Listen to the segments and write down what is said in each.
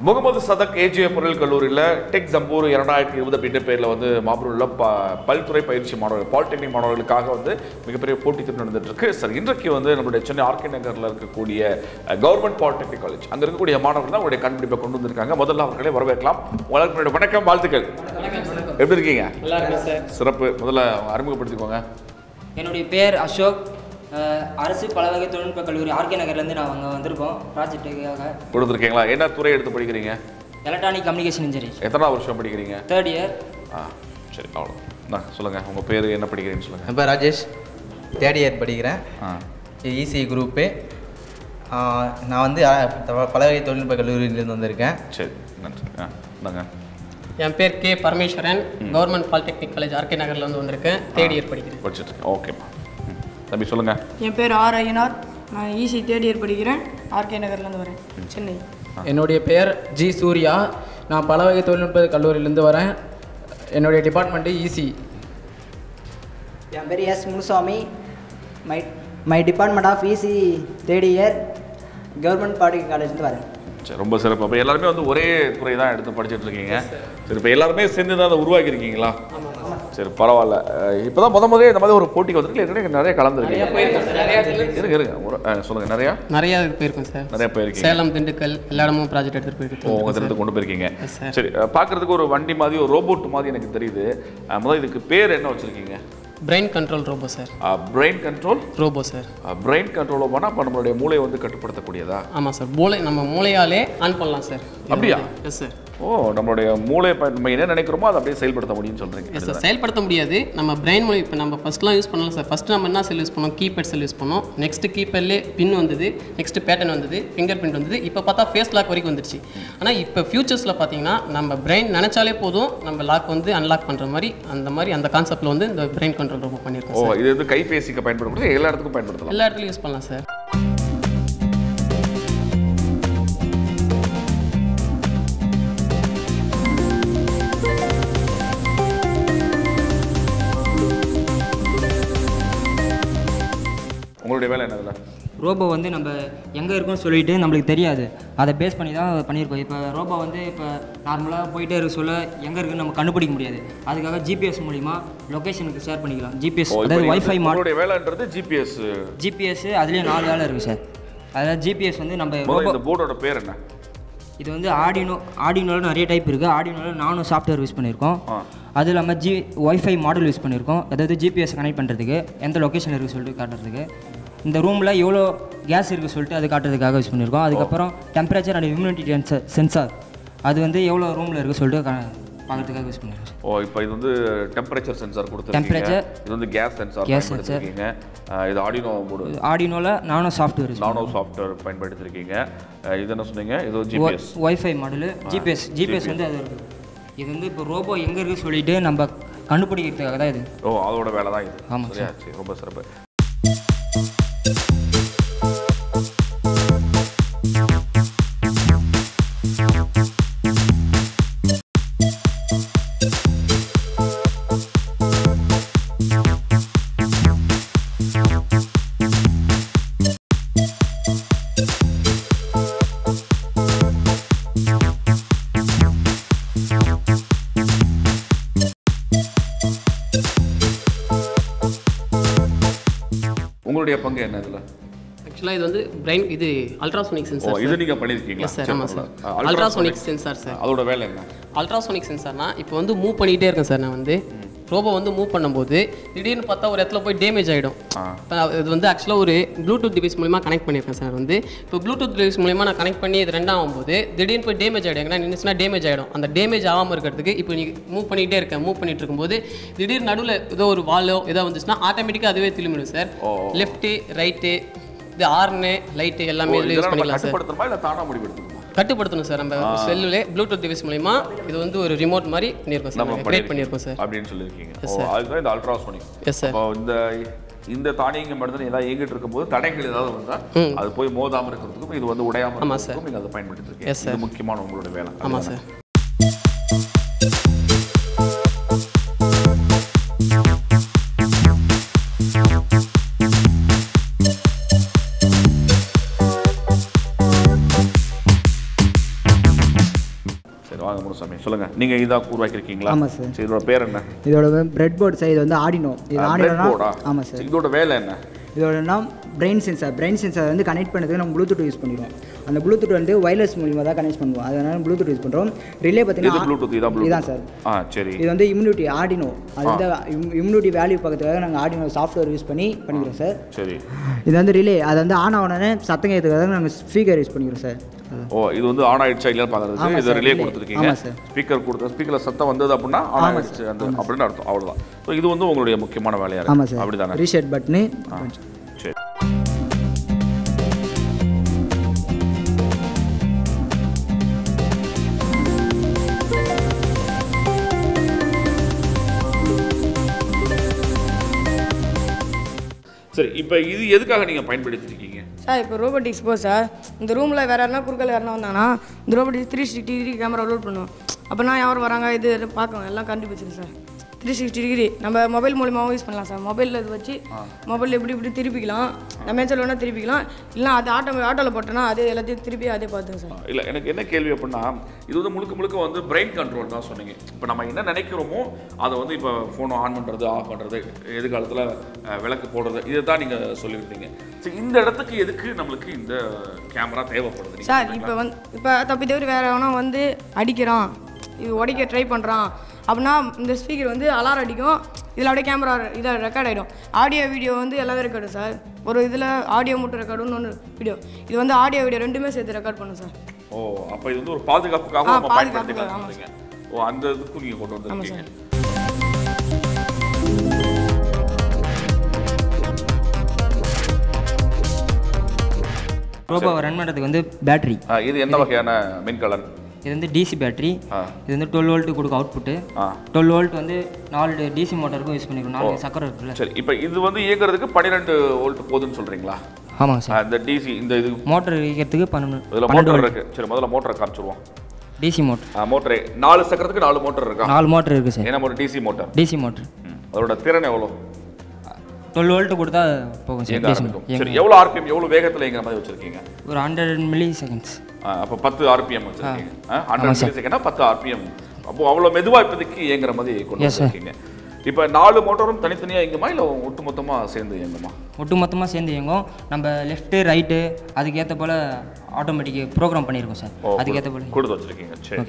முகமது சதக் ஏஜிய பொருள் கல்லூரியில் டெக் ஜம்பூர் இரண்டாயிரத்தி இருபது அப்படின்ற பேரில் வந்து மாபூரில் ப பல்துறை பயிற்சி மாணவர்கள் பாலிடெக்னிக் மாணவர்களுக்காக வந்து மிகப்பெரிய போட்டி திட்டம் நடந்துட்டு இருக்கு சார் இன்றைக்கு வந்து நம்மளுடைய சென்னை ஆர்கே நகரில் இருக்கக்கூடிய கவர்மெண்ட் பாலிடெக்னிக் காலேஜ் அங்கே இருக்கக்கூடிய மாணவர்கள் தான் அவருடைய கண்டுபிடிப்பை கொண்டு வந்திருக்காங்க முதல்ல அவர்களை வரவேற்கலாம் உங்களுக்கு என்னுடைய வணக்கம் வாழ்த்துக்கள் எப்படி இருக்கீங்க நல்லா இருக்கு சார் சிறப்பு முதல்ல அவங்க அறிமுகப்படுத்திக்கோங்க என்னுடைய பேர் அசோக் அஹ், அரசு பலவகை தொழில்நுட்ப கல்லூரி ஆர்கே நகர்லேருந்து நான் அங்கே வந்திருக்கோம் ப்ராஜெக்ட்டுக்காக கொடுத்துருக்கீங்களா என்ன துறை எடுத்து படிக்கிறீங்க எலக்ட்ரானிக் கம்யூனிகேஷன் இன்ஜினியரிங் எத்தனாவது வருஷம் படிக்கிறீங்க தேர்ட் இயர் ஆ சரி அவ்வளோ நான் சொல்லுங்கள் உங்கள் பேர் என்ன படிக்கிறீங்கன்னு சொல்லுங்கள் என் பேர் ராஜேஷ் தேர்ட் இயர் படிக்கிறேன் ஆ இசி குரூப்பு நான் வந்து அஹ், த- பலவகை தொழில்நுட்ப கல்லூரியிலேருந்து வந்திருக்கேன் சரி நன்றி ஆ இந்தாங்க என் பேர் K Parameswaran government polytechnic college RK நகர்லேருந்து வந்திருக்கேன் தேர்ட் இயர் படிக்கிறேன் படிச்சுட்டு இருக்கேன் ஓகேம்மா ம். தம்பி சொல்லுங்கள் என் பேர் ஆர் ஐயனார் நான் ஈசி தேர்ட் இயர் படிக்கிறேன் ஆர்கே நகர்லேருந்து வரேன் சென்னை என்னுடைய பெயர் ஜி சூர்யா நான் பல வகை தொழில்நுட்ப கல்லூரியிலேருந்து வரேன் என்னுடைய டிபார்ட்மெண்ட்டு ஈசி என் பேர் S Munusamy my my department of EC third year government polytechnic காலேஜ்லேருந்து வரேன் சரி ரொம்ப சிறப்பு அப்போ எல்லாருமே வந்து ஒரே துறை தான் எடுத்து படிச்சுட்டு இருக்கீங்க சரி இப்போ எல்லாருமே சேர்ந்து தான் அதை உருவாக்கி இருக்கீங்களா சரி பரவாயில்ல இப்போ தான் முத முதலே இந்த மாதிரி ஒரு போட்டிக்கு வந்திருக்கு ஏற்கனவே நிறைய கலந்துருக்கீங்க போயிருக்கேன் சார் நிறையா இடத்துல இருங்க இருங்க ஒரு ஆ, சொல்லுங்க நிறையா நிறையா இதுக்கு போயிருக்கோம் சார் நிறைய போயிருக்கீங்க சேலம் திண்டுக்கல் எல்லா இடமும் ப்ராஜெக்ட் எடுத்துகிட்டு ஓ போயிருக்கோம் உங்க திட்டத்தை கொண்டு போயிருக்கீங்க Yes, sir. சரி அஹ், பார்க்கறதுக்கு ஒரு வண்டி மாதிரி ஒரு ரோபோட் மாதிரி எனக்கு தெரியுது அஹ், முதல்ல இதுக்கு பேர் என்ன வச்சிருக்கீங்க brain control robot sir brain control robot sir brain control பண்ணால் அப்போ நம்மளுடைய மூளையை வந்து கட்டுப்படுத்தக்கூடியதா ஆமாம் சார் மூளை நம்ம மூளையாலே ஆன் பண்ணலாம் சார் அப்படியா? எஸ் சார் ஓ நம்மளுடைய மூளை பயன் நம்ம என்ன நினைக்கிறோமோ அதை அப்படியே செயல்படுத்த முடியும்னு சொல்றீங்க எஸ் சார் செயல்படுத்த முடியாது நம்ம பிரெயின் மூளை இப்போ நம்ம ஃபஸ்ட்லாம் யூஸ் பண்ணலாம் சார் ஃபஸ்ட்டு நம்ம என்ன செல் யூஸ் பண்ணோம் கீபேட் செல் யூஸ் பண்ணோம் நெக்ஸ்ட் கீபேட்லேயே பின் வந்தது நெக்ஸ்ட் பேட்டர்ன் வந்தது ஃபிங்கர் பிரிண்ட் வந்தது இப்போ பார்த்தா ஃபேஸ் லாக் வரைக்கும் வந்துருச்சு ஆனால் இப்போ ஃபியூச்சர்ஸில் பார்த்தீங்கன்னா நம்ம பிரெயின் நினச்சாலே போதும் நம்ம லாக் வந்து அன்லாக் பண்ணுற மாதிரி அந்த மாதிரி அந்த கான்செப்ட்டில் வந்து இந்த பிரெயின் கண்ட்ரோல் ரொம்ப பண்ணியிருக்கோம் ஓ சார் இது வந்து கைபேசிக்கு பயன்படக்கூடிய எல்லா இடத்துக்கும் பயன்படுத்தலாம் எல்லா இடத்துலையும் யூஸ் பண்ணலாம் சார் உங்களுடைய வேலை என்னதுல ரோபோ வந்து நம்ம எங்கே இருக்குன்னு சொல்லிட்டு நம்மளுக்கு தெரியாது அதை பேஸ் பண்ணி தான் பண்ணியிருக்கோம் இப்போ ரோபோ வந்து இப்போ நார்மலாக போயிட்டே இருக்க சொல்ல எங்கே இருக்குன்னு நம்ம கண்டுபிடிக்க முடியாது அதுக்காக ஜிபிஎஸ் மூலிமா லொக்கேஷனுக்கு ஷேர் பண்ணிக்கலாம் ஜிபிஎஸ் ஓ, இப்போ அதாவது நீங்க வைஃபை வந்து மாட் உங்களுடைய வேலைன்றது ஜிபிஎஸ் ஜிபிஎஸ் அதுலேயே நாலு வேலை இருக்குது சார் அதாவது ஜிபிஎஸ் வந்து நம்ம முதல்ல ரோபோ இந்த போர்டோட பேர் என்ன இது வந்து ஆடினோ ஆடினோவில் நிறைய டைப் இருக்குது ஆடினோவில் நானும் சாஃப்ட்வேர் யூஸ் பண்ணியிருக்கோம் ஆ. அது இல்லாமல் ஜி ஒய்ஃபை மாடல் யூஸ் பண்ணியிருக்கோம் அதாவது ஜிபிஎஸ் கனெக்ட் பண்ணுறதுக்கு எந்த லொக்கேஷன் இருக்குது சொல்லிட்டு காட்டுறதுக்கு இந்த ரூமில் எவ்வளோ கேஸ் இருக்குது சொல்லிட்டு அது காட்டுறதுக்காக யூஸ் பண்ணியிருக்கோம் அதுக்கப்புறம் டெம்பரேச்சர் அண்ட் ஹியூமிடிட்டி சென்சார் அது வந்து எவ்வளோ ரூமில் இருக்குது சொல்லிட்டு கா- பார்க்கறதுக்காக யூஸ் பண்ணியிருக்கோம் ஓ இப்போ இது வந்து டெம்பரேச்சர் சென்சார் கொடுத்துருக்கீங்க Temperature. இது வந்து கேஸ் சென்சார் Gas பயன்படுத்திருக்கீங்க அஹ், இது ஆடினோ போர்டு ஆடினோவில் நானும் சாஃப்ட்வேர் யூஸ் நானோ சாஃப்ட்வேர் பயன்படுத்திருக்கீங்க அஹ், இது என்ன சொன்னீங்க இது GPS wifi model GPS GPS வந்து அது இருக்குது இது வந்து இப்போ ரோபோ எங்கே இருக்குது சொல்லிட்டு நம்ம கண்டுபிடிக்கிறதுக்காக தான் இது ஓ அதோட வேலை தான் இது ஆமாம் சரியா சரி ரொம்ப சிறப்பு உங்களுடைய பங்கு என்ன இதுல ஆக்சுவலாக இது வந்து பிரெயின் இது அல்ட்ராசோனிக் ஓ சென்சார் இது நீங்க பண்ணிருக்கீங்களா எஸ் சார் சரி, ஆமாம் சார் பரவாயில்ல. அல்ட்ராசோனிக் சென்சார் சார் அதோட வேலை என்ன அல்ட்ராசோனிக் சென்சார்னா இப்போ வந்து மூவ் பண்ணிகிட்டே இருக்கேன் சார் நான் வந்து ரோபோ வந்து மூவ் பண்ணும்போது திடீர்னு பார்த்தா ஒரு இடத்துல போய் டேமேஜ் ஆகிடும் இப்போ இது வந்து ஆக்சுவலாக ஒரு ப்ளூடூத் டிவைஸ் மூலிமா கனெக்ட் பண்ணியிருக்கேன் சார் வந்து இப்போ ப்ளூடூத் டிவைஸ் மூலிமா நான் கனெக்ட் பண்ணி இது ரெண்டாகும் போது திடீர்னு போய் டேமேஜ் ஆகிடும் எங்கன்னா நின்றுச்சுன்னா டேமேஜ் ஆகிடும் அந்த டேமேஜ் ஆகாமல் இருக்கிறதுக்கு இப்போ நீ மூவ் பண்ணிகிட்டே இருக்கேன் மூவ் பண்ணிட்டு இருக்கும்போது திடீர்னு நடுவில் ஏதோ ஒரு வாலோ ஏதோ வந்துச்சுன்னா ஆட்டோமேட்டிக்காக அதுவே திரும்பிடும் சார் லெஃப்ட்டு ரைட்டு இது ஆர்னு லைட்டு எல்லாமே ஓ, இதில் யூஸ் இதெல்லாம் நம்ம பண்ணிக்கலாம் சார் கட்டுப்படுத்தணுமா இல்ல தானா முடிவெடுக்கணுமா கட்டுப்படுத்தணும் சார் நம்ம செல்லுலே ப்ளூடூத் டிவைஸ் மூலிமா இது வந்து ஒரு ரிமோட் மாதிரி பண்ணியிருக்கோம் சார் நம்ம கிரியேட் பண்ணியிருக்கோம் சார் அப்படின்னு சொல்லியிருக்கீங்க ஓ அதுதான் இந்த அல்ட்ராசோனிக் எஸ் சார் அப்போ இந்த இந்த தானியங்க மட்டும் ஏதாவது இயங்கிட்டு இருக்கும்போது தடைகள் ஏதாவது வந்தா அது போய் மோதாம இருக்கிறதுக்கும் இது வந்து உடையாம ஆமா இருக்கிறதுக்கும் நீங்க அதை பயன்படுத்தி Yes, இருக்கீங்க sir. இது முக்கியமான உங்களோட வேலை ஆமாம் அதுதானே? சார் முனுசாமி சொல்லுங்க நீங்க இதான் உருவாக்கியிருக்கீங்களா ஆமா சார். சரி இதோட பேர் என்ன இதோட பிரெட் போர்ட் சார் இது வந்து ஆடினோ இது ஆடினோனா போர்டா ஆமாம் சார் இதோட வேலை என்ன இதோட நாம் பிரெயின் சென்சார் பிரெயின் சென்சார் வந்து கனெக்ட் பண்ணுறதுக்கு நம்ம ப்ளூடூத் யூஸ் பண்ணிடுவோம் அந்த ப்ளூடூத் வந்து வயர்லெஸ் மூலியமாக தான் கனெக்ட் பண்ணுவோம் அதனால ப்ளூடூத் யூஸ் பண்ணுறோம் ரிலே இது பார்த்தீங்கன்னா ப்ளூடூத் இதான் ப்ளூடூத் இதான் சார் ஆ சரி இது வந்து இம்யூனிட்டி ஆடினோ அது வந்து இம்யூனிட்டி வேல்யூ பார்க்கறதுக்காக நாங்கள் ஆடினோ சாஃப்ட்வேர் யூஸ் பண்ணி பண்ணிக்கிறோம் சார் சரி இது வந்து ரிலே அது வந்து ஆன் ஆனோடனே சத்தம் கேட்கறதுக்காக நாங்கள் ஸ்பீக்கர் யூஸ் பண்ணிக்கிறோம் சார் ஓ இது வந்து ஆன் ஆயிடுச்சா இல்லையா பார்க்கறதுக்கு ஆமா இது சார், ரிலே relay. கொடுத்துருக்கீங்க ஆமா சார். ஸ்பீக்கர் கொடுத்து ஸ்பீக்கர்ல சத்தம் வந்தது அப்படின்னா ஆன் ஆயிடுச்சு அந்த அப்படின்னு அர்த்தம் அவ்வளவுதான் ஸோ இது வந்து உங்களுடைய முக்கியமான வேலையா ஆமாம் இருக்கு சார் அப்படிதானே ரீசெட் பட்டனு சரி சரி இப்போ இது எதுக்காக நீங்க பயன்படுத்திட்டு இருக்கீங்க சார் இப்போ ரோபோட்டிக்ஸ் போ சார் இந்த ரூமில் வேறு யாருனா குறுக்கல் யாருனா வந்தாங்கன்னா இந்த robotics three sixty degree camera load பண்ணுவோம் அப்போனா யார் வராங்க இது இது பார்க்கணும் எல்லாம் கண்டுபிடிச்சிருக்கு சார் த்ரீ சிக்ஸ்டி டிகிரி நம்ம மொபைல் மூலியமாகவும் யூஸ் பண்ணலாம் சார் மொபைலில் இது வச்சு மொபைல் எப்படி இப்படி திருப்பிக்கலாம் நம்ம ஏன் வேணால் திருப்பிக்கலாம் இல்லைனா அது ஆட்டோ ஆட்டோவில் போட்டோன்னா அதே எல்லாத்தையும் திருப்பி அதே பார்த்துங்க சார் இல்லை எனக்கு என்ன கேள்வி அப்படின்னா இது வந்து முழுக்க முழுக்க வந்து பிரெயின் கண்ட்ரோல் தான் சொன்னீங்க இப்போ நம்ம என்ன நினைக்கிறோமோ அதை வந்து இப்போ ஃபோனை ஆன் பண்ணுறது ஆஃப் பண்ணுறது எதிர்காலத்தில் அஹ், விளக்கு போடுறது இதை தான் நீங்கள் சொல்லியிருந்தீங்க சரி இந்த இடத்துக்கு எதுக்கு நம்மளுக்கு இந்த கேமரா தேவைப்படுது நீங்க சார் சொல்றீங்களா? இப்போ வந்து இப்போ தப்பி தவிர வேறு எவனா வந்து அடிக்கிறான் இது உடைக்க ட்ரை பண்ணுறான் அப்படின்னா இந்த ஸ்பீக்கர் வந்து அலாரம் அடிக்கும் இதில் அப்படியே கேமரா இதில் ரெக்கார்ட் ஆகிடும் ஆடியோ வீடியோ வந்து எல்லாமே ரெக்கார்டும் சார் ஒரு இதில் ஆடியோ மட்டும் ரெக்கார்டும் ஒன்று வீடியோ இது வந்து ஆடியோ வீடியோ ரெண்டுமே சேர்த்து ரெக்கார்ட் பண்ணும் சார் ஓ அப்போ இது வந்து ஒரு பாதுகாப்புக்காக ஆ, நம்ம பாதுகாப்புக்காக, பயன்படுத்திக்கலாம் ஆமா சொல்றீங்க ஓ அந்த இதுக்கும் நீங்கள் கொண்டு வந்திருக்கீங்க ரோபோவை ரன் பண்ணுறதுக்கு வந்து பேட்டரி ஆ, இது என்ன வகையான மின்கலன் இது வந்து டிசி பேட்டரி ஆ. இது வந்து டுவெல் வோல்ட்டு கொடுக்கும் அவுட்புட்டு ஆ டுவெல் வோல்ட் வந்து நாலு டிசி மோட்டருக்கும் யூஸ் பண்ணிருக்கோம் நாலு சக்கரம் இருக்குல்ல சரி இப்போ இது வந்து இயங்குறதுக்கு பன்னிரெண்டு வோல்ட் போதுன்னு சொல்றீங்களா ஆமாங்க ஆ, சார் இந்த டிசி இந்த இது மோட்டர் இயக்கிறதுக்கு பன்னெண்டு இதில் பன்னெண்டு மோட்டர் வோல்ட் இருக்கு சரி முதல்ல மோட்டரை காமிச்சிருவோம் டிசி மோட்டர் மோட்டரே நாலு சக்கரத்துக்கு நாலு மோட்டர் இருக்கா நாலு மோட்டர் இருக்குது சார் ஏன்னா ஒரு டிசி மோட்டர் டிசி மோட்டர் ம். அதோட திறன் எவ்வளோ டுவெல் வோல்ட்டு கொடுத்தா போகும் சார் இயங்க டிசி ஆரம்பிக்கும் சரி எவ்வளோ ஆர்பிஎம் எவ்வளோ வேகத்தில் இயங்குற மாதிரி வச்சிருக்கீங்க ஒரு ஹண்ட்ரட் மில்லி செகண்ட்ஸ் அப்போ பத்து ஆர்பிஎம் வச்சிருக்கீங்க ஹண்ட்ரட் மில்லி செகண்டா பத்து ஆர்பிஎம் அப்போ அவ்வளோ மெதுவா இப்போதைக்கு இயங்குற மாதிரி கொண்டு Yes, sir. வச்சிருக்கீங்க இப்போ நாலு மோட்டரும் தனித்தனியா இயங்குமா இல்லை ஒட்டு மொத்தமா சேர்ந்து இயங்குமா ஒட்டு மொத்தமாக சேர்ந்து இயங்கும் நம்ம லெஃப்ட்டு ரைட்டு அதுக்கேற்ற போல் ஆட்டோமேட்டிக் ப்ரோக்ராம் பண்ணியிருக்கோம் சார் ஓ, அதுக்கேற்ற போல் கொடுத்து வச்சிருக்கீங்க சரி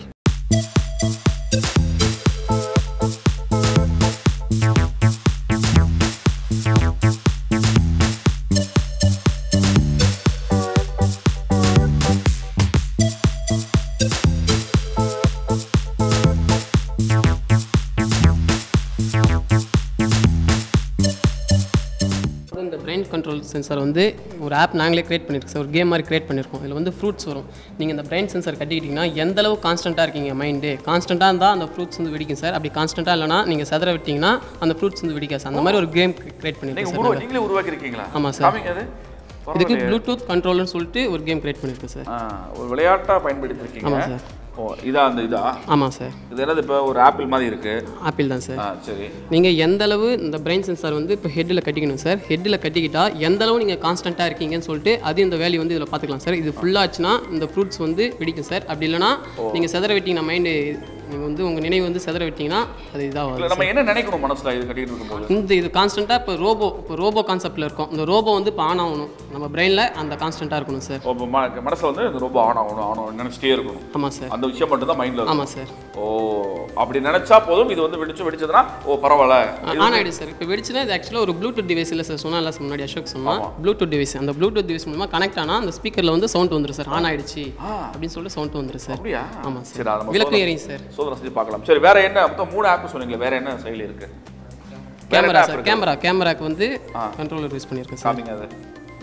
அப்புறம் இந்த பிரெயின் கண்ட்ரோல் சென்சார் வந்து ஒரு ஆப் நாங்களே கிரியேட் பண்ணியிருக்கோம் சார் ஒரு கேம் மாதிரி கிரியேட் பண்ணியிருக்கோம் இதில் வந்து ஃப்ரூட்ஸ் வரும் நீங்கள் இந்த பிரெயின் சென்சார் கட்டிக்கிட்டிங்கன்னா எந்த அளவு கான்ஸ்டண்ட்டாக இருக்கீங்க மைண்டு கான்ஸ்டண்ட்டாக இருந்தால் அந்த ஃப்ரூட்ஸ் வந்து வெடிக்கும் சார் அப்படி கான்ஸ்டண்ட்டாக இல்லைனா நீங்கள் செதற விட்டிங்கன்னா அந்த ஃப்ரூட்ஸ் வந்து வெடிக்காது சார் அந்த மாதிரி ஒரு கேம் கிரியேட் நீங்க பண்ணியிருக்கோம் உருவா சார் நீங்களே உருவாக்கி இருக்கீங்களா ஆமா சார். காமிங்க அது இதுக்கு பரவாயில்லையே. ப்ளூடூத் கண்ட்ரோல்னு சொல்லிட்டு ஒரு கேம் கிரியேட் பண்ணியிருக்கோம் சார் ஆ, ஒரு விளையாட்டா பயன்படுத்திருக்கீங்க ஆமா சார். ஓ இதா அந்த இதா ஆமாம் சார் இது என்னது இப்போ ஒரு ஆப்பிள் மாதிரி இருக்கு ஆப்பிள் தான் சார் ஆ சரி நீங்கள் எந்த அளவு இந்த பிரெயின் சென்சார் வந்து இப்போ ஹெட்டில் கட்டிக்கணும் சார் ஹெட்டில் கட்டிக்கிட்டா எந்த அளவு நீங்கள் கான்ஸ்டண்ட்டாக இருக்கீங்கன்னு சொல்லிட்டு அது இந்த வேல்யூ வந்து இதில் பார்த்துக்கலாம் சார் இது ஃபுல்லாச்சுன்னா இந்த ஃப்ரூட்ஸ் வந்து வெடிக்கும் சார் அப்படி இல்லைனா நீங்கள் செதற விட்டீங்கன்னா மைண்டு நீங்கள் வந்து உங்கள் நினைவு வந்து செதற விட்டீங்கன்னா அது இல்ல இதாகும் நம்ம என்ன நினைக்கணும் மனசுல இது கட்டிட்டு இருக்கும்போது இந்த இது கான்ஸ்டண்ட்டாக இப்போ ரோபோ இப்போ ரோபோ கான்செப்ட்டில் இருக்கும் இந்த ரோபோ வந்து இப்போ ஆன் ஆகணும் நம்ம பிரெயினில் அந்த கான்ஸ்டண்ட்டாக இருக்கணும் சார் ஓ, இப்ப ம- மனசுல வந்து இது ரொம்ப ஆன் ஆகணும் ஆன் ஆகணும் நினைச்சிட்டே இருக்கணும் ஆமாம் சார் அந்த விஷயம் மட்டும் தான் மைண்ட்ல இருக்கும் ஆமாம் சார் ஓ அப்படி நினைச்சா போதும் இது வந்து வெடிச்சு வெடிச்சதுன்னா ஓ பரவாயில்ல இது ஆன் ஆகிடுது சார் இப்போ வெடிச்சுன்னா இது ஆக்சுவலாக ஒரு ப்ளூடூத் டிவைஸ் இல்லை சார் சொன்னால சார் முன்னாடி அசோக் சொன்னா ப்ளூடூத் டிவைஸ் அந்த ப்ளூடூத் டிவைஸ் மூலமா கனெக்ட் ஆனால் அந்த ஸ்பீக்கரில் வந்து சவுண்ட் வந்துடும் சார் ஆன் ஆயிடுச்சு அப்படின்னு சொல்லிட்டு சவுண்ட் வந்துடும் சார் அப்படியா ஆமாம் சார் சரி அதை நம்ம விளக்கு சோதனை- ஏறிங்க சார் சோதனை செஞ்சு பார்க்கலாம் சரி வேற என்ன மொத்தம் மூணு ஆப் சொன்னீங்களே வேற என்ன செயலி இருக்கு வேற என்ன கேமரா app சார் இருக்கு? கேமரா கேமராக்கு வந்து கண்ட்ரோலர் யூஸ் பண்ணியிருக்கேன் சார் காமிங்க அது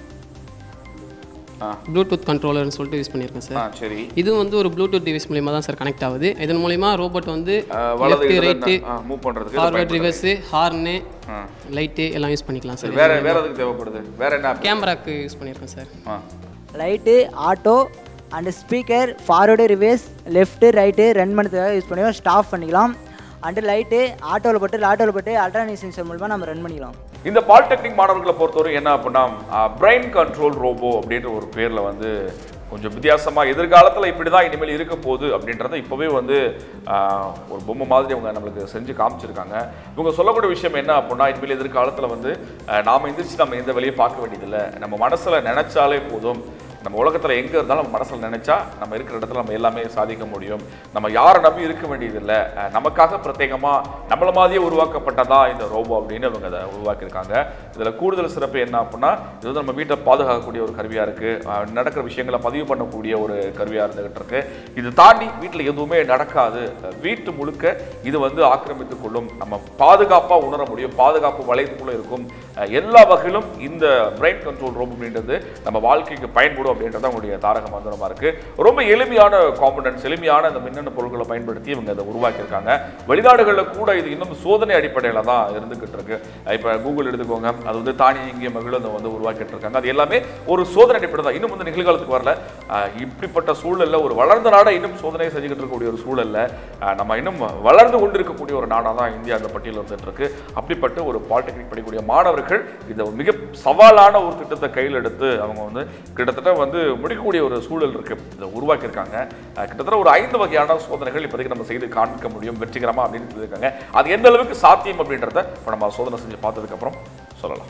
ஆ ப்ளூடூத் கண்ட்ரோலர்னு சொல்லிட்டு யூஸ் பண்ணியிருக்கேன் ஆ சார் சரி இது வந்து ஒரு ப்ளூடூத் டிவைஸ் மூலியமா தான் சார் கனெக்ட் ஆகுது இதன் மூலியமா ரோபோட் வந்து ஆ, வலது லெஃப்ட் இடது ரைட்டு மூவ் பண்றதுக்கு இதை ஃபார்வர்ட் பயன்படுத்துறேன். ரிவர்ஸு ஹார்னு ஆ. லைட்டு எல்லாம் யூஸ் பண்ணிக்கலாம் சரி சார் வேற வேற எதுக்கு தேவைப்படுது வேற என்ன app? கேமராக்கு யூஸ் பண்ணியிருக்கேன் சார் ஆ light auto and speaker forward reverse left right run பண்ணுறதுக்காக யூஸ் பண்ணிக்கலாம் ஸ்டாப் பண்ணிக்கலாம் அண்டு லைட்டு ஆட்டோவில் போட்டு ஆட்டோவில் போட்டு அல்ட்ரானிக் சென்சர் மூலமாக நம்ம ரன் பண்ணிக்கலாம் இந்த பாலிடெக்னிக் மாணவர்களை பொறுத்தவரை என்ன அப்படின்னா பிரெயின் கண்ட்ரோல் ரோபோ அப்படின்ற ஒரு பேர்ல வந்து கொஞ்சம் வித்தியாசமாக எதிர்காலத்தில் இப்படி தான் இனிமேல் இருக்க போகுது அப்படின்றத இப்போவே வந்து ஆஹ், ஒரு பொம்மை மாதிரி அவங்க நம்மளுக்கு செஞ்சு காமிச்சிருக்காங்க இவங்க சொல்லக்கூடிய விஷயம் என்ன அப்படின்னா இனிமேல் எதிர்காலத்தில் வந்து ஆஹ், நாம எந்திரிச்சு நம்ம எந்த வேலையும் பார்க்க வேண்டியதில்லை நம்ம மனசில் நினைச்சாலே போதும் நம்ம உலகத்தில் எங்கே இருந்தாலும் நம்ம மனசில் நினைச்சா நம்ம இருக்கிற இடத்துல நம்ம எல்லாமே சாதிக்க முடியும் நம்ம யாரை நம்பி இருக்க வேண்டியதில்லை அஹ் நமக்காக பிரத்யேகமாக நம்மள மாதிரியே உருவாக்கப்பட்டதா இந்த ரோபோ அப்படின்னு அவங்க அதை உருவாக்கியிருக்காங்க இதில் கூடுதல் சிறப்பு என்ன அப்படின்னா இது வந்து நம்ம வீட்டை பாதுகாக்கக்கூடிய ஒரு கருவியாக இருக்குது நடக்கிற விஷயங்களை பதிவு பண்ணக்கூடிய ஒரு கருவியாக இருந்துகிட்டு இருக்கு இது தாண்டி வீட்டில் எதுவுமே நடக்காது அஹ் வீட்டு முழுக்க இது வந்து ஆக்கிரமித்துக் கொள்ளும் நம்ம பாதுகாப்பாக உணர முடியும் பாதுகாப்பு வளையத்துக்குள்ளே இருக்கும் அஹ் எல்லா வகையிலும் இந்த பிரைன் கண்ட்ரோல் ரோபோ அப்படின்றது நம்ம வாழ்க்கைக்கு பயன்படும் அப்படின்றது அவங்களுடைய தாரக மந்திரமா இருக்கு ரொம்ப எளிமையான காம்பனன்ட்ஸ் எளிமையான இந்த மின்னணு பொருட்களை பயன்படுத்தி இவங்க அதை உருவாக்கியிருக்காங்க வெளிநாடுகளில் கூட இது இன்னும் சோதனை அடிப்படையில் தான் இருந்துகிட்டு இருக்கு இப்போ கூகுள் எடுத்துக்கோங்க அது வந்து தானியங்கிய மகிழும் வந்து உருவாக்கிட்டு இருக்காங்க அது எல்லாமே ஒரு சோதனை அடிப்படை தான் இன்னும் வந்து நிகழ்காலத்துக்கு வரல அஹ் இப்படிப்பட்ட சூழல்ல ஒரு வளர்ந்த நாடை இன்னும் சோதனை செஞ்சுக்கிட்டு இருக்கக்கூடிய ஒரு சூழல்ல அஹ் நம்ம இன்னும் வளர்ந்து கொண்டிருக்கக்கூடிய ஒரு நாடாக தான் இந்தியா அந்த பட்டியலில் இருந்துட்டு இருக்கு அப்படிப்பட்ட ஒரு பாலிடெக்னிக் படிக்கக்கூடிய மாணவர்கள் இதை மிக சவாலான ஒரு திட்டத்தை கையில் எடுத்து அவங்க வந்து கிட்டத்தட்ட வந்து முடிக்கக்கூடிய ஒரு சூழல் இருக்கு இதை உருவாக்கியிருக்காங்க அஹ் கிட்டத்தட்ட ஒரு ஐந்து வகையான சோதனைகள் இப்போதைக்கு நம்ம செய்து காண்பிக்க முடியும் வெற்றிகரமா அப்படின்னு சொல்லியிருக்காங்க அது எந்த அளவுக்கு சாத்தியம் அப்படின்றத இப்போ நம்ம சோதனை செஞ்சு பார்த்ததுக்கு அப்புறம் சொல்லலாம்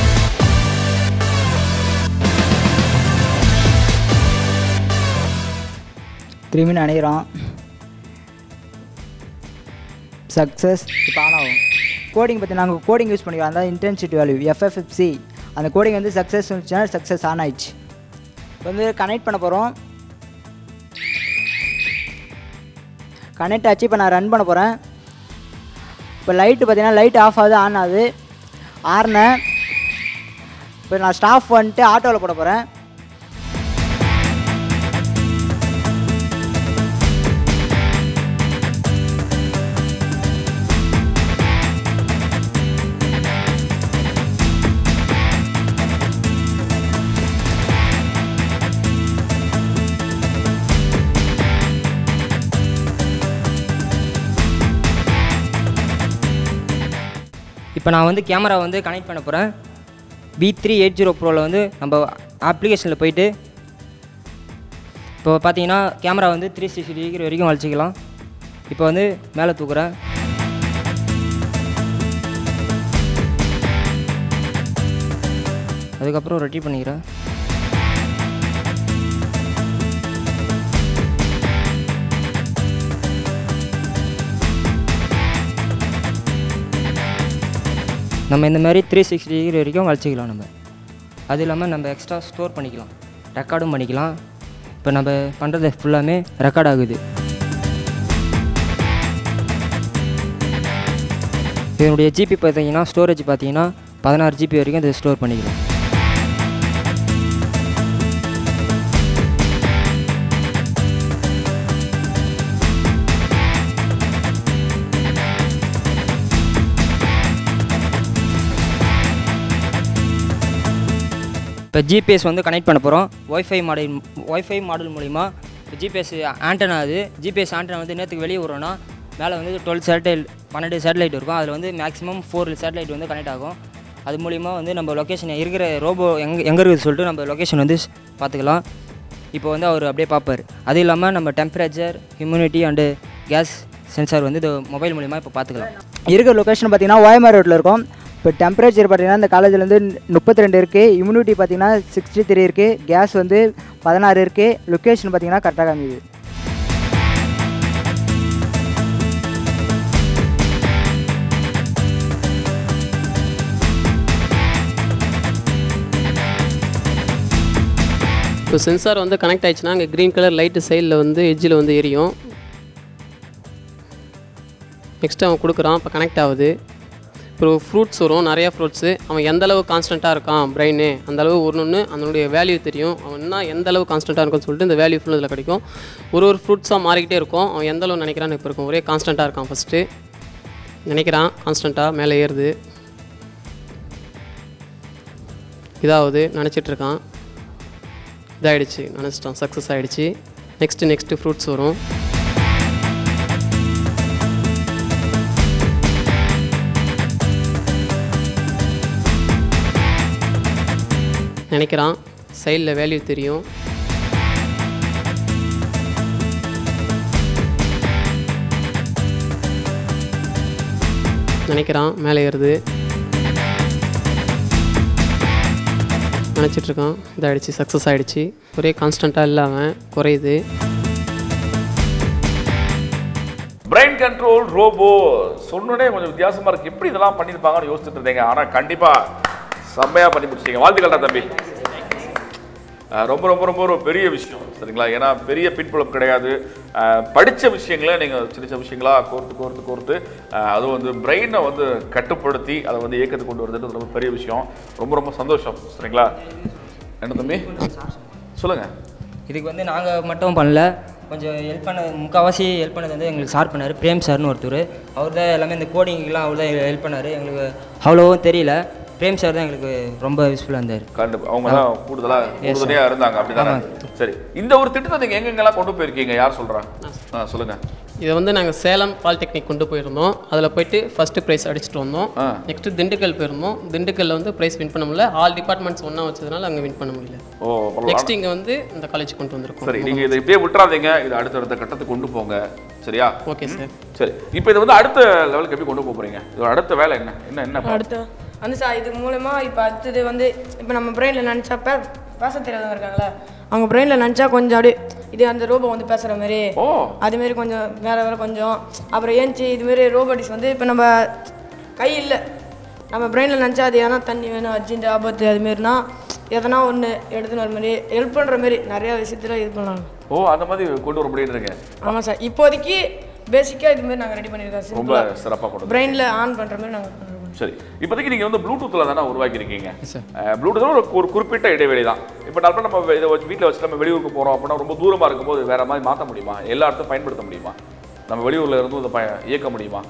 திரும்பி நினைக்கிறோம் சக்ஸஸ் இப்போ ஆன் ஆகும் கோடிங் பற்றி நாங்கள் கோடிங் யூஸ் பண்ணிக்கிறோம் அதான் இன்டென்சிட்டி வேல்யூ எஃப்எஃப்சி அந்த கோடிங் வந்து சக்ஸஸ் இருந்துச்சுன்னா சக்ஸஸ் ஆன் ஆயிடுச்சு இப்போ வந்து கனெக்ட் பண்ண போகிறோம் கனெக்ட் ஆச்சு இப்போ நான் ரன் பண்ண போகிறேன் இப்போ லைட்டு பார்த்தீங்கன்னா லைட் ஆஃப் ஆகுது ஆன் ஆகுது ஆறுனேன் இப்போ நான் ஸ்டாஃப் வந்துட்டு ஆட்டோவில் போட போகிறேன் இப்போ நான் வந்து கேமரா வந்து கனெக்ட் பண்ண போகிறேன் பி த்ரீ எயிட் ஜீரோ ப்ரோவில் வந்து நம்ம அப்ளிகேஷனில் போயிட்டு இப்போ பார்த்தீங்கன்னா கேமரா வந்து த்ரீ சிக்ஸ்டி டிகிரி வரைக்கும் வளைச்சிக்கலாம் இப்போ வந்து மேலே தூக்குறேன் அதுக்கப்புறம் ரெட்டி பண்ணிக்கிறேன் நம்ம இந்த மாதிரி த்ரீ சிக்ஸ்டி டிகிரி வரைக்கும் வளைச்சிக்கலாம் நம்ம அது இல்லாமல் நம்ம எக்ஸ்ட்ரா ஸ்டோர் பண்ணிக்கலாம் ரெக்கார்டும் பண்ணிக்கலாம் இப்போ நம்ம பண்ணுறது ஃபுல்லாமே ரெக்கார்ட் ஆகுது இதனுடைய ஜிபி பார்த்தீங்கன்னா ஸ்டோரேஜ் பார்த்தீங்கன்னா பதினாறு ஜிபி வரைக்கும் இதை ஸ்டோர் பண்ணிக்கலாம் இப்போ ஜிபிஎஸ் வந்து கனெக்ட் பண்ண போகிறோம் ஒய்ஃபை மாடல் ஒய்ஃபை மாடல் மூலிமா இப்போ ஜிபிஎஸ் ஆண்டனா அது ஜிபிஎஸ் ஆண்டனா வந்து நேற்றுக்கு வெளியே விட்றோன்னா மேலே வந்து டுவெல் சேட்டலைட் பன்னெண்டு சேட்டலைட் இருக்கும் அதில் வந்து மேக்ஸிமம் ஃபோர் சேட்டலைட் வந்து கனெக்ட் ஆகும் அது மூலிமா வந்து நம்ம லொக்கேஷன் இருக்கிற ரோபோ எங்கே எங்கே இருக்குதுன்னு சொல்லிட்டு நம்ம லொக்கேஷன் வந்து பார்த்துக்கலாம் இப்போ வந்து அவர் அப்படியே பார்ப்பார் அது இல்லாமல் நம்ம temperature humidity and gas sensor வந்து இது மொபைல் மூலிமா இப்போ பார்த்துக்கலாம் இருக்கிற லொக்கேஷன் பார்த்தீங்கன்னா ஓஎம்ஆர் ரோட்டில் இருக்கும் இப்போ டெம்பரேச்சர் பார்த்தீங்கன்னா இந்த காலேஜில் வந்து முப்பத்தி ரெண்டு இருக்குது இம்யூனிட்டி பார்த்தீங்கன்னா சிக்ஸ்டி த்ரீ இருக்குது கேஸ் வந்து பதினாறு இருக்குது லொக்கேஷன் பார்த்தீங்கன்னா கரெக்டாக காமிக்குது இப்போ சென்சார் வந்து கனெக்ட் ஆயிடுச்சுன்னா அங்கே க்ரீன் கலர் லைட்டு சைடில் வந்து எட்ஜில் வந்து எரியும் நெக்ஸ்ட் அவன் கொடுக்குறான் இப்போ கனெக்ட் ஆகுது இப்போ ஃப்ரூட்ஸ் வரும் நிறையா ஃப்ரூட்ஸு அவன் எந்த அளவு கான்ஸ்டண்ட்டாக இருக்கான் பிரெயின் அந்த அளவு ஒன்று ஒன்று அதனுடைய வேல்யூ தெரியும் அவன் என்ன எந்த அளவு கான்ஸ்டண்ட்டாக இருக்கும்னு சொல்லிட்டு இந்த வேல்யூ ஃபுல் இதில் கிடைக்கும் ஒரு ஒரு ஃப்ரூட்ஸாக மாறிக்கிட்டே இருக்கும் அவன் எந்த அளவு நினைக்கிறான்னு இப்போ இருக்கும் ஒரே கான்ஸ்டண்ட்டாக இருக்கான் ஃபஸ்ட்டு நினைக்கிறான் கான்ஸ்டண்ட்டாக மேலே ஏறுது இதாகுது நினச்சிட்டு இருக்கான் இதாகிடுச்சு நினச்சிட்டான் சக்ஸஸ் ஆகிடுச்சு நெக்ஸ்ட்டு நெக்ஸ்ட்டு ஃப்ரூட்ஸ் வரும் நினைக்கிறான் சைடில் வேல்யூ தெரியும் நினைக்கிறான் மேலே ஏறுது நினச்சிட்டு இருக்கான் இதாகிடுச்சு சக்ஸஸ் ஆகிடுச்சு ஒரே கான்ஸ்டண்ட்டாக இல்லாமல் குறையுது பிரெயின் கண்ட்ரோல் ரோபோ சொன்னோடனே கொஞ்சம் வித்தியாசமா இருக்கு எப்படி இதெல்லாம் பண்ணியிருப்பாங்கன்னு யோசிச்சுட்டு இருந்தீங்க ஆனா கண்டிப்பா செம்மையா பண்ணி முடிச்சிட்டீங்க வாழ்த்துக்கள்டா தம்பி அஹ் ரொம்ப ரொம்ப ரொம்ப ஒரு பெரிய விஷயம் சரிங்களா ஏன்னா பெரிய பின்புலம் கிடையாது அஹ் படிச்ச விஷயங்களை நீங்க சின்ன சின்ன விஷயங்களா கோர்த்து கோர்த்து கோர்த்து அஹ் அதுவும் வந்து பிரெயினை வந்து கட்டுப்படுத்தி அதை வந்து இயக்கத்துக்கு கொண்டு வரதுன்றது ரொம்ப பெரிய விஷயம் ரொம்ப ரொம்ப சந்தோஷம் சரிங்களா என்ன தம்பி சொல்லுங்க இதுக்கு வந்து நாங்கள் மட்டும் பண்ணல கொஞ்சம் ஹெல்ப் பண்ண முக்கால்வாசி ஹெல்ப் பண்ணது வந்து எங்களுக்கு சார் பண்ணார் பிரேம் சார்னு ஒருத்தர் அவர் தான் எல்லாமே இந்த கோடிங்கெலாம் அவர் தான் ஹெல்ப் பண்ணார் எங்களுக்கு அவ்வளோவும் தெரியல பிரேம் சார் தான் எங்களுக்கு ரொம்ப யூஸ்ஃபுல்லாக இருந்தார் கண்டிப்பா அவங்க தான் கூடுதலா உறுதுணையா இருந்தாங்க அப்படிதானே சரி இந்த ஒரு திட்டத்தை நீங்க எங்கெங்கெல்லாம் கொண்டு போயிருக்கீங்க யார் சொல்றா ஆ, சொல்லுங்க இதை வந்து நாங்கள் சேலம் பாலிடெக்னிக் கொண்டு போயிருந்தோம் அதில் போயிட்டு ஃபஸ்ட்டு ப்ரைஸ் அடிச்சுட்டு வந்தோம் ஆ. நெக்ஸ்ட்டு திண்டுக்கல் போயிருந்தோம் திண்டுக்கல்ல வந்து ப்ரைஸ் வின் பண்ண முடியல ஆல் டிபார்ட்மெண்ட்ஸ் ஒன்றா வச்சதுனால அங்கே வின் பண்ண முடியல ஓ பரவாயில்ல. நெக்ஸ்ட் இங்கே வந்து இந்த காலேஜ் கொண்டு வந்திருக்கோம் சரி நீங்க இதை இப்படியே விட்டுறாதீங்க இது அடுத்தடுத்த கட்டத்துக்கு கொண்டு போங்க சரியா ஓகே சார் சரி இப்போ இதை வந்து அடுத்த லெவலுக்கு எப்படி கொண்டு போக போறீங்க இதோட அடுத்த வேலை என்ன என்ன என்ன அடுத்து வந்து சார் இது மூலமா இப்போ அடுத்தது வந்து இப்போ நம்ம பிரெயினில் நினச்சா பே பேச தெரியாதவங்க இருக்காங்களே அவங்க பிரெயினில் நினச்சா கொஞ்சம் அப்படியே இது அந்த ரோபோ வந்து பேசுகிற மாதிரி ஓ அதுமாரி கொஞ்சம் வேறு வேறு கொஞ்சம் அப்புறம் ஏஞ்சி இதுமாரி ரோபோட்டிக்ஸ் வந்து இப்போ நம்ம கை இல்லை நம்ம பிரெயினில் நினச்சா அது ஏன்னா தண்ணி வேணும் அர்ஜென்ட் ஆபத்து அதுமாரினா எதனா ஒன்று எடுத்துன்னு வர மாதிரி ஹெல்ப் பண்ணுற மாதிரி நிறையா விஷயத்தில் இது பண்ணலாம் ஓ அந்த மாதிரி கொண்டு வர முடியுன்றீங்க ஆமாம் சார் இப்போதைக்கு பேசிக்காக இதுமாரி நாங்கள் ரெடி பண்ணியிருக்கோம் ரொம்ப சிம்பிளாக சிறப்பாக கொண்டு வந்து பிரெயினில் ஆன் பண்ணுற மாதிரி நாங்கள் பண்ணுறோம் சரி இப்போதைக்கு நீங்க வந்து ப்ளூடூத்தில் தானே உருவாக்கியிருக்கீங்க ப்ளூடூத் ஒரு ஒரு குறிப்பிட்ட இடைவெளி தான் இப்போ நார்மலாக நம்ம இதை வச்சு வீட்டில் வச்சு நம்ம வெளியூருக்கு போகிறோம் அப்படின்னா ரொம்ப தூரமாக இருக்கும்போது வேற மாதிரி மாற்ற முடியுமா எல்லா இடத்தையும் பயன்படுத்த முடியுமா நம்ம வெளியூர்ல இருந்தும் இதை பய இயக்க முடியுமா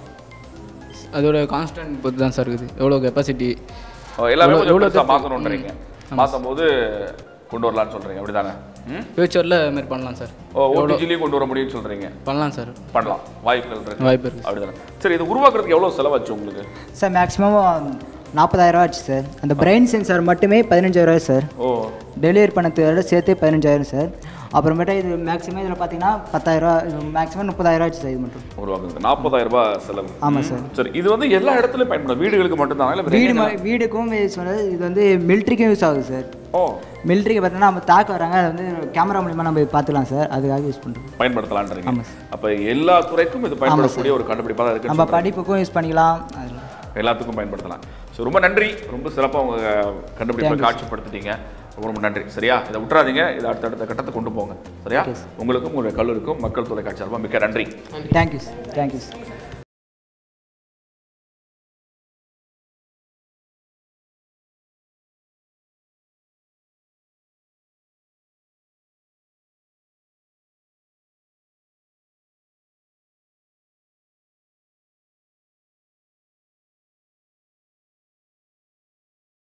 அதோட கான்ஸ்டன்ட் பொறுத்து தான் சார் இருக்குது எவ்வளோ கெப்பாசிட்டி ஓ, எல்லாமே எவ்வளவு- கொஞ்சம் எவ்வளவு பெருசா தப்பு? மாற்றணுன்றீங்க மாற்றும் போது கொண்டு வரலாம்னு சொல்றீங்க அப்படிதானே ம் ஃப்யூச்சரில் இதுமாரி பண்ணலாம் சார் ஓ ஓடிஜிலையும் கொண்டு வர முடியும்னு சொல்றீங்க பண்ணலாம் சார் பண்ணலாம் வாய்ப்புகள் இருக்கு வாய்ப்பு இருக்குது அப்படிதானே சரி இது உருவாக்குறதுக்கு எவ்வளோ செலவாச்சு உங்களுக்கு சார் மேக்ஸிமம் நாற்பதாயிரரூவா ஆச்சு சார் அந்த பிரெயின் சென்சார் மட்டுமே பதினஞ்சாயிரரூவா சார் ஓ டெலிவரி பண்ணதோட சேர்த்து பதினஞ்சாயிரம் சார் அப்புறமேட்டா இது மேக்ஸிமம் இதில் பார்த்தீங்கன்னா பத்தாயிரரூவா மேக்ஸிமம் முப்பதாயிரரூவா ஆச்சு சார் இது மட்டும் உருவாக்குறது நாற்பதாயிரம் ரூபாய் செலவு ஆமாம் சார் சரி இது வந்து எல்லா இடத்துலயும் பயன்படும் வீடுகளுக்கு மட்டும்தான் இல்லை வீடு மா- வீடுக்கும் யூஸ் பண்ணுறது இது வந்து மிலிட்ரிக்கும் யூஸ் ஆகுது சார் ஓ மிலிட்ரிக்கு பார்த்தீங்கன்னா நம்ம தாக்க வராங்க அதை வந்து கேமரா மூலிமா நம்ம பார்த்துக்கலாம் சார் அதுக்காக யூஸ் பண்ணுறோம் பயன்படுத்தலான்றீங்க ஆமாம் அப்ப எல்லா துறைக்கும் இது பயன்படக்கூடிய ஒரு கண்டுபிடிப்பாக தான் நம்ம இருக்கு படிப்புக்கும் யூஸ் பண்ணிக்கலாம் அதெல்லாம் எல்லாத்துக்கும் பயன்படுத்தலாம் ஸோ ரொம்ப நன்றி ரொம்ப சிறப்பாக உங்க கண்டுபிடிப்பை காட்சிப்படுத்திட்டீங்க ரொம்ப ரொம்ப நன்றி சரியா இதை விட்டுறாதீங்க இதை அடுத்தடுத்த கட்டத்தை கொண்டு போங்க சரியா உங்களுக்கும் உங்களுடைய கல்லூரிக்கும் மக்கள் தொலைக்காட்சி சார்பாக மிக்க நன்றி தேங்க்யூ சார் தேங்க்யூ சார்